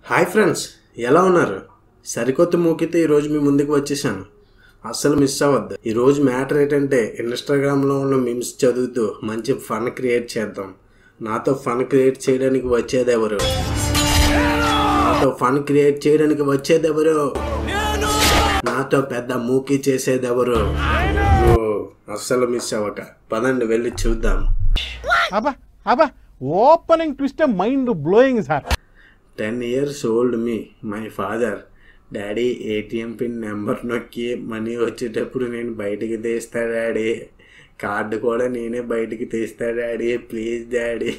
Hi friends ఎలా ఉన్నారు సరికొత్త మూకితో ఈరోజు మీ ముందుకు వచ్చేసాను అస్సలు మిస్ అవ్వద్దు ఈరోజు మ్యాటర్ ఏంటంటే ఇన్స్టాగ్రామ్లో ఉన్న మిమ్స్ చదువుతూ మంచి ఫన్ క్రియేట్ చేద్దాం నాతో ఫన్ క్రియేట్ చేయడానికి వచ్చేది ఎవరు నాతో ఫన్ క్రియేట్ చేయడానికి వచ్చేది ఎవరు నాతో పెద్ద మూకీ చేసేది ఎవరు ఓ, అస్సలు మిస్ అవ్వక పదండి వెళ్ళి చూద్దాం అబ్బా అబ్బా opening twist mind blowing sir ten years old me my father daddy ATM pin number నొక్కి మనీ వచ్చేటప్పుడు నేను బయటికి తీస్తా డాడీ కార్డు కూడా నేనే బయటికి తీస్తా డాడీ ప్లీజ్ డాడీ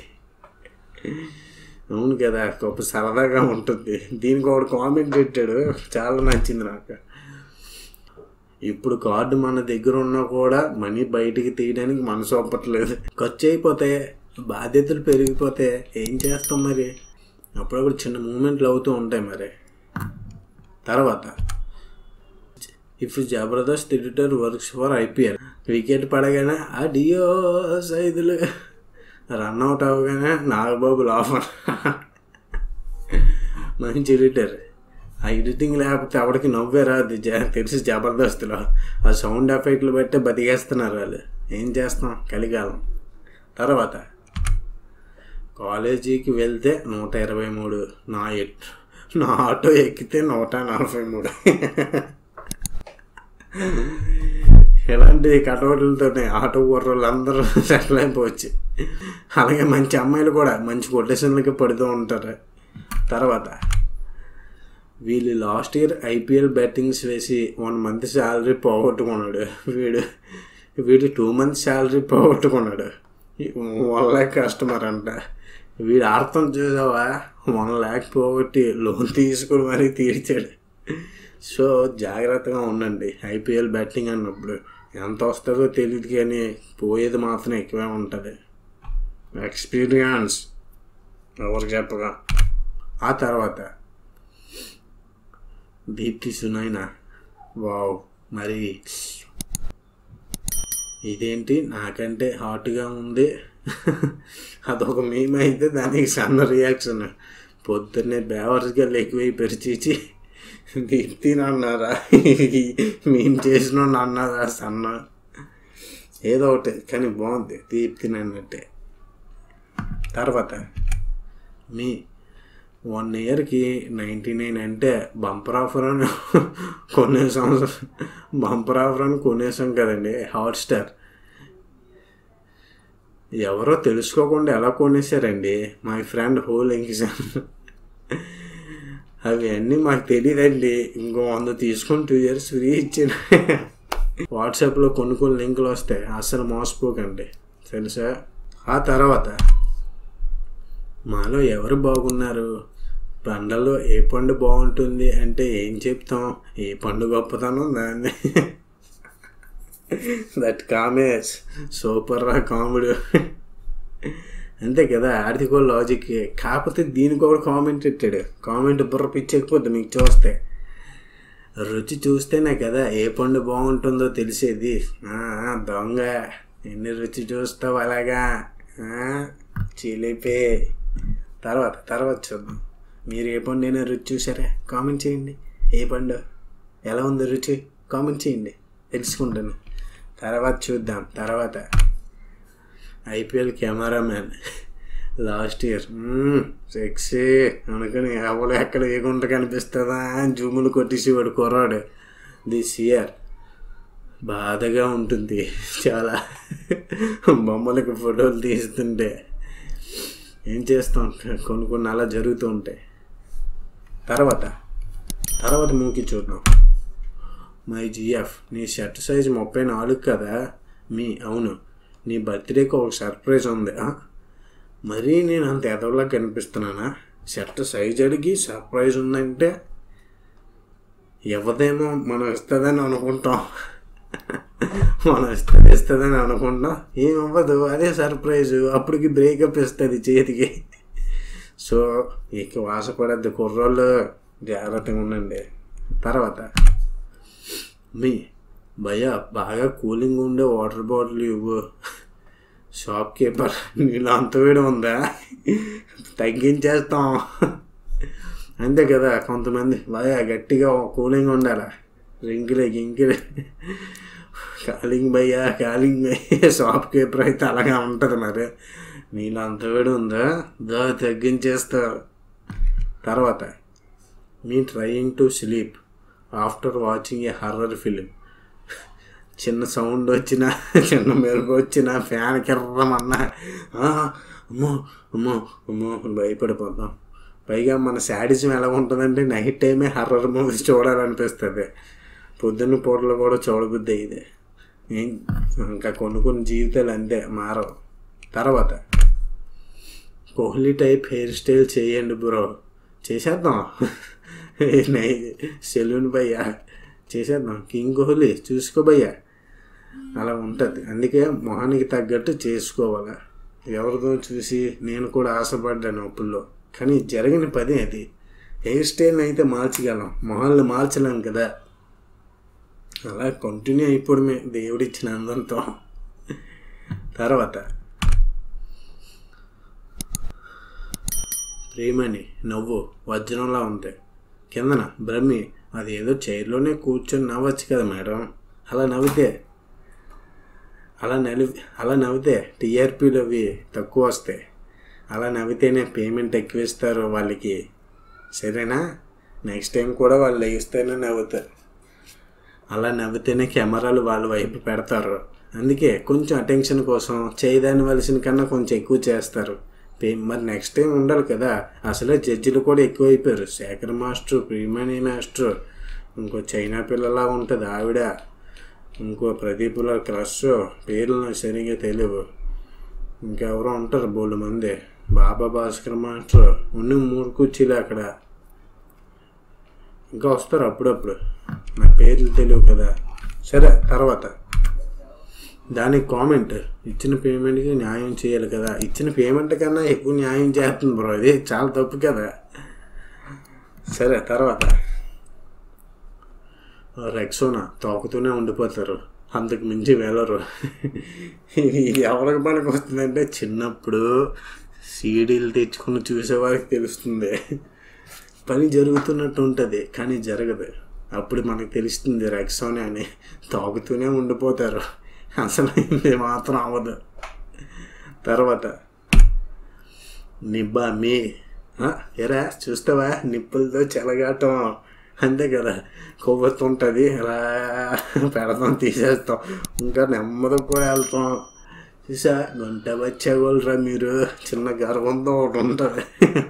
అవును కదా గొప్ప సరదాగా ఉంటుంది దీనికి ఒకడు కామెంట్ పెట్టాడు చాలా నచ్చింది నాకు ఇప్పుడు కార్డు మన దగ్గర ఉన్నా కూడా మనీ బయటికి తీయడానికి మనసు ఒప్పట్లేదు ఖర్చు అయిపోతే బాధ్యతలు పెరిగిపోతే ఏం చేస్తాం మరి అప్పుడప్పుడు చిన్న మూమెంట్లు అవుతూ ఉంటాయి మరి తర్వాత if Jabardasth editor works for IPL wicket పడగానే ఆ డియో సైదులు రన్ అవుట్ అవ్వగానే నాగబాబు లాఫర్ మంచి ఎడిటర్ ఆ ఎడిటింగ్ లేకపోతే ఆవిడకి నవ్వే రాదు జ తెలిసి జబర్దస్త్లో ఆ సౌండ్ ఎఫెక్ట్లు బట్టే బతికేస్తున్నారు వాళ్ళు ఏం చేస్తాం కలికాలం తర్వాత కాలేజీకి వెళ్తే నూట ఇరవై మూడు నా ఎట్ నా ఆటో ఎక్కితే నూట నలభై మూడు ఇలాంటి కటౌట్లతోనే ఆటో కుర్రోళ్ళు అందరూ సెటిల్ అయిపోవచ్చు అలాగే మంచి అమ్మాయిలు కూడా మంచి కొటేషన్లకి పడుతూ ఉంటారు తర్వాత వీళ్ళు లాస్ట్ ఇయర్ ఐపీఎల్ బ్యాటింగ్స్ వేసి వన్ మంత్ శాలరీ పోగొట్టుకున్నాడు వీడు వీడు టూ మంత్స్ శాలరీ పోగొట్టుకున్నాడు వన్ ల్యాక్ కస్టమర్ అంట వీడు అర్థం చూసావా వన్ ల్యాక్ పోగొట్టి లోన్ తీసుకుని మరీ తీర్చాడు సో జాగ్రత్తగా ఉండండి ఐపీఎల్ బ్యాటింగ్ అన్నప్పుడు ఎంత వస్తుందో తెలియదు కానీ పోయేది మాత్రం ఎక్కువే ఉంటుంది ఎక్స్పీరియన్స్ ఎవరు చెప్పగా ఆ తర్వాత దీప్తి సునైనా వావ్ మరి ఇదేంటి నాకంటే హాట్గా ఉంది అదొక మేమ్ అయితే దానికి సన్న రియాక్షన్ పొద్దున్నే బేవర్స్గా ఎక్కువై పెరిచిచి దీప్తిని అన్నారా మేము చేసిన అన్నారా సన్న ఏదో ఒకటి కానీ బాగుంది దీప్తిని అన్నట్టే తర్వాత మీ వన్ ఇయర్కి నైంటీ నైన్ అంటే బంపర్ ఆఫర్ అని కొనేసాం బంపర్ ఆఫర్ అని కొనేసాం కదండి హాట్స్టార్ ఎవరో తెలుసుకోకుండా ఎలా కొనేసారండి మై ఫ్రెండ్ హోల్ ఇంకిసాన్ అవి అన్నీ మాకు తెలియదండి ఇంకో వంద తీసుకొని టూ ఇయర్స్ ఫ్రీ ఇచ్చిన వాట్సాప్లో కొన్ని కొన్ని లింకులు వస్తాయి అసలు మోసపోకండి తెలుసా ఆ తర్వాత మాలో ఎవరు బాగున్నారు పండలో ఏ పండు బాగుంటుంది అంటే ఏం చెప్తాం ఏ పండు గొప్పతనం దాన్ని దట్ కామేజ్ సూపర్ రా కామెడీ అంతే కదా ఆర్థిక లాజిక్ కాకపోతే దీనికి కూడా కామెంట్ పెట్టాడు కామెంట్ బుర్ర పిచ్చకపోద్ది మీకు చూస్తే రుచి చూస్తేనే కదా ఏ పండు బాగుంటుందో తెలిసేది ఆ, దొంగ ఎన్ని రుచి చూస్తావు అలాగా చిలిపే తర్వాత తర్వాత చూద్దాం మీరు ఏ పండు అయినా రుచి చూసారా కామెంట్ చేయండి ఏ పండు ఎలా ఉంది రుచి కామెంట్ చేయండి తెలుసుకుంటాను తర్వాత చూద్దాం తర్వాత IPL cameraman last year sexy అనుకుని ఎవరు ఎక్కడ ఏ గుంట కనిపిస్తుందా అని జూములు కొట్టేసేవాడు కుర్రాడు దిస్ ఇయర్ బాధగా ఉంటుంది చాలా బొమ్మలకు ఫోటోలు తీస్తుంటే ఏం చేస్తాం కొన్ని కొన్ని అలా జరుగుతూ ఉంటాయి తర్వాత తర్వాత మూకి చూద్దాం మై జిఎఫ్ నీ షర్ట్ సైజ్ ముప్పై నాలుగు కదా మీ అవును నీ బర్త్డేకి ఒక సర్ప్రైజ్ ఉంది ఆ? మరీ నేను అంత ఎదవలా కనిపిస్తున్నానా షర్ట్ సైజ్ అడిగి సర్ప్రైజ్ ఉందంటే ఎవదేమో మనం ఇస్తుందని అనుకుంటాం మనం ఇస్తుంది ఇస్తుందని అనుకుంటాం ఏం అవ్వదు అదే సర్ప్రైజ్ అప్పటికి బ్రేకప్ ఇస్తుంది చేతికి సో ఇక వాసపడద్దు కుర్రోళ్ళు జాగ్రత్తగా ఉండండి తర్వాత మీ భయ బాగా కూలింగ్ ఉండే వాటర్ బాటిల్ ఇవ్వు షాప్ కీపర్ నీళ్ళు అంత వేడి ఉందా తగ్గించేస్తాం అంతే కదా కొంతమంది బాగా గట్టిగా కూలింగ్ ఉండాలి రింకిలే గింకిలే కాలింగ్ భయ్యా కాలింగ్ భయ్యా షాప్ కీపర్ అయితే అలాగే ఉంటుంది మరి నీళ్ళు అంత వేడి ఉందా దా తగ్గించేస్తారు తర్వాత me trying to sleep after watching a horror film చిన్న సౌండ్ వచ్చినా చిన్న మెరుగు వచ్చినా ఫ్యాన్ కిర్రమన్నా "ఆ, అమ్మో అమ్మో అమ్మో అని భయపడిపోతాం పైగా మన శాడిజం ఎలా ఉంటుందంటే నైట్ టైమే హర్రర్ మూవీస్ చూడాలనిపిస్తుంది పొద్దున్న పూటలు కూడా చూడబుద్ది ఇది ఏం ఇంకా కొన్ని కొన్ని జీవితాలు అంతే మారవు తర్వాత కోహ్లీ టైప్ హెయిర్ స్టైల్ చేయండి బ్రో చేసేద్దాం సెలూన్ భయ్యా చేసేద్దాం కింగ్ కోహ్లీ చూసుకో భయ్యా అలా ఉంటుంది అందుకే మొహానికి తగ్గట్టు చేసుకోవాలి ఎవరిదో చూసి నేను కూడా ఆశపడ్డాను అప్పుల్లో కానీ జరిగిన పని అది హెయిర్ స్టైల్ని అయితే మార్చగలం మొహాన్ని మార్చలేం కదా అలా కంటిన్యూ అయిపోవడమే దేవుడిచ్చిన అందంతో తర్వాత ప్రేమని నవ్వు వజ్రంలా ఉంటాయి కిందన బ్రహ్మి అది ఏదో చైర్లోనే కూర్చొని నవ్వచ్చు కదా మేడం అలా నవ్వితే అలా నవ్వి అలా నవ్వితే టీఆర్పీలు అవి తక్కువ వస్తాయి అలా నవ్వితేనే పేమెంట్ ఎక్కువ ఇస్తారు వాళ్ళకి సరేనా నెక్స్ట్ టైం కూడా వాళ్ళు లేస్తేనే నవ్వుతారు అలా నవ్వితేనే కెమెరాలు వాళ్ళ వైపు పెడతారు అందుకే కొంచెం అటెన్షన్ కోసం చేయదాని వలసిన కన్నా కొంచెం ఎక్కువ చేస్తారు పే- మరి నెక్స్ట్ టైం ఉండాలి కదా అసలే జడ్జిలు కూడా ఎక్కువ అయిపోయారు శేఖర్ మాస్టర్ ప్రియమణి మాస్టర్ ఇంకో చైనా పిల్లలా ఉంటుంది ఆవిడ ఇంకో ప్రదీపుల క్రష్ పేర్లు నాకు సరిగ్గా తెలియవు ఇంకెవరో ఉంటారు బోల్డ్ మంది బాబా భాస్కర్ మాస్టర్ ఉన్న మూడు కుర్చీలు అక్కడ ఇంకా వస్తారు అప్పుడప్పుడు నా పేర్లు తెలియవు కదా సరే తర్వాత దానికి కామెంట్ ఇచ్చిన పేమెంట్కి న్యాయం చేయాలి కదా ఇచ్చిన పేమెంట్ కన్నా ఎక్కువ న్యాయం చేస్తుంది బ్రో ఇది చాలా తప్పు కదా సరే తర్వాత రెక్సోనా తోకుతూనే ఉండిపోతారు అంతకు మించి వెళ్ళరు ఇది ఎవరికి పనికి వస్తుందంటే చిన్నప్పుడు సీడీలు తెచ్చుకుని చూసేవారికి తెలుస్తుంది పని జరుగుతున్నట్టు ఉంటుంది కానీ జరగదు అప్పుడు మనకు తెలుస్తుంది రెక్సోనే అని తాగుతూనే ఉండిపోతారు అసలు ఇది మాత్రం అవ్వదు తర్వాత నిబ్బా మీ ఆ, ఎరా చూస్తావా నిప్పులతో చెలగాటం అంతే కదా కొవ్వొత్తు ఉంటుంది అలా పెడతాం తీసేస్తాం ఇంకా నెమ్మది కూడా వెళ్తాం చూసా గుంట వచ్చేవాళ్ళరా మీరు చిన్న గర్వంతో ఒకటి ఉంటుంది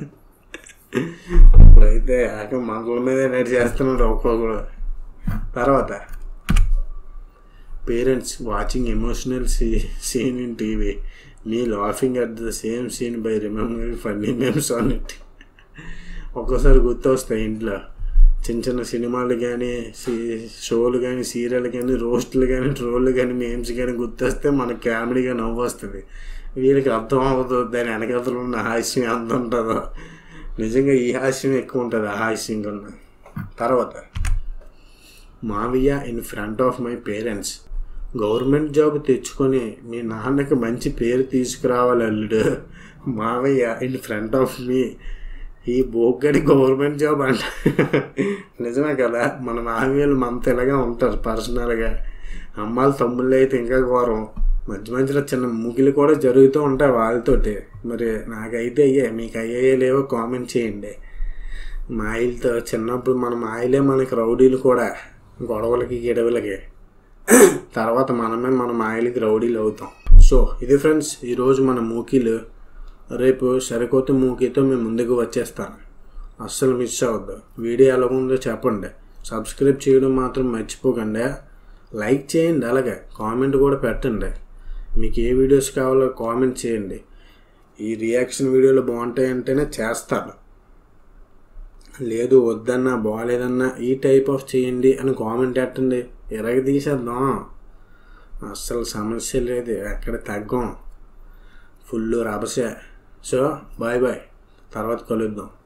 ఇప్పుడైతే ఆక మంటల మీదే నడిచేస్తున్నాడు ఒక్కొక్కడు తర్వాత పేరెంట్స్ వాచింగ్ ఎమోషనల్ సీ scene in TV me laughing at the same scene by remembering funny memes on it ఒక్కోసారి గుర్తొస్తాయి ఇంట్లో చిన్న చిన్న సినిమాలు కానీ షోలు కానీ సీరియల్ కానీ రోస్టులు కానీ ట్రోళ్ళు కానీ మేమ్స్ కానీ గుర్తొస్తే మనకు కామెడీగా నవ్వు వస్తుంది వీళ్ళకి అర్థం అవ్వదు దాని వెనకతలు ఉన్న హాస్యం ఎంత ఉంటుందో నిజంగా ఈ హాస్యం ఎక్కువ ఉంటుంది ఆ హాస్యం కన్నా తర్వాత మావయ్య in front of my parents government job తెచ్చుకొని మీ నాన్నకి మంచి పేరు తీసుకురావాలి అల్లుడు మావయ్య ఇన్ ఫ్రంట్ ఆఫ్ మీ ఈ బోగ్గడి గవర్నమెంట్ జాబ్ అంట నిజమే కదా మన మావయ్యలు మనతో ఇలాగే ఉంటారు పర్సనల్గా అమ్మాలు తమ్ముళ్ళు అయితే ఇంకా ఘోరం మధ్య మధ్యలో చిన్న ముగిలు కూడా జరుగుతూ ఉంటాయి వాళ్ళతోటి మరి నాకైతే అయ్యే మీకు అయ్యే లేవో కామెంట్ చేయండి మాయిలతో చిన్నప్పుడు మన మాయిలే మనకి రౌడీలు కూడా గొడవలకి గిడవలకి తర్వాత మనమే మన మాయలకి రౌడీలు అవుతాం సో ఇది ఫ్రెండ్స్ ఈరోజు మన మూకీలు రేపు సరికొత్త మూకీతో మేము ముందుకు వచ్చేస్తాను అస్సలు మిస్ అవ్వద్దు వీడియో ఎలా ఉందో చెప్పండి సబ్స్క్రైబ్ చేయడం మాత్రం మర్చిపోకండి లైక్ చేయండి అలాగే కామెంట్ కూడా పెట్టండి మీకు ఏ వీడియోస్ కావాలో కామెంట్ చేయండి ఈ రియాక్షన్ వీడియోలు బాగుంటాయి అంటేనే చేస్తాను లేదు వద్దన్నా బాగాలేదన్నా ఈ టైప్ ఆఫ్ చేయండి అని కామెంట్ పెట్టండి ఎరగ తీసేద్దాం అస్సలు సమస్య లేదు ఎక్కడ తగ్గం ఫుల్ రభసే సో బాయ్ బాయ్ తర్వాత కలుద్దాం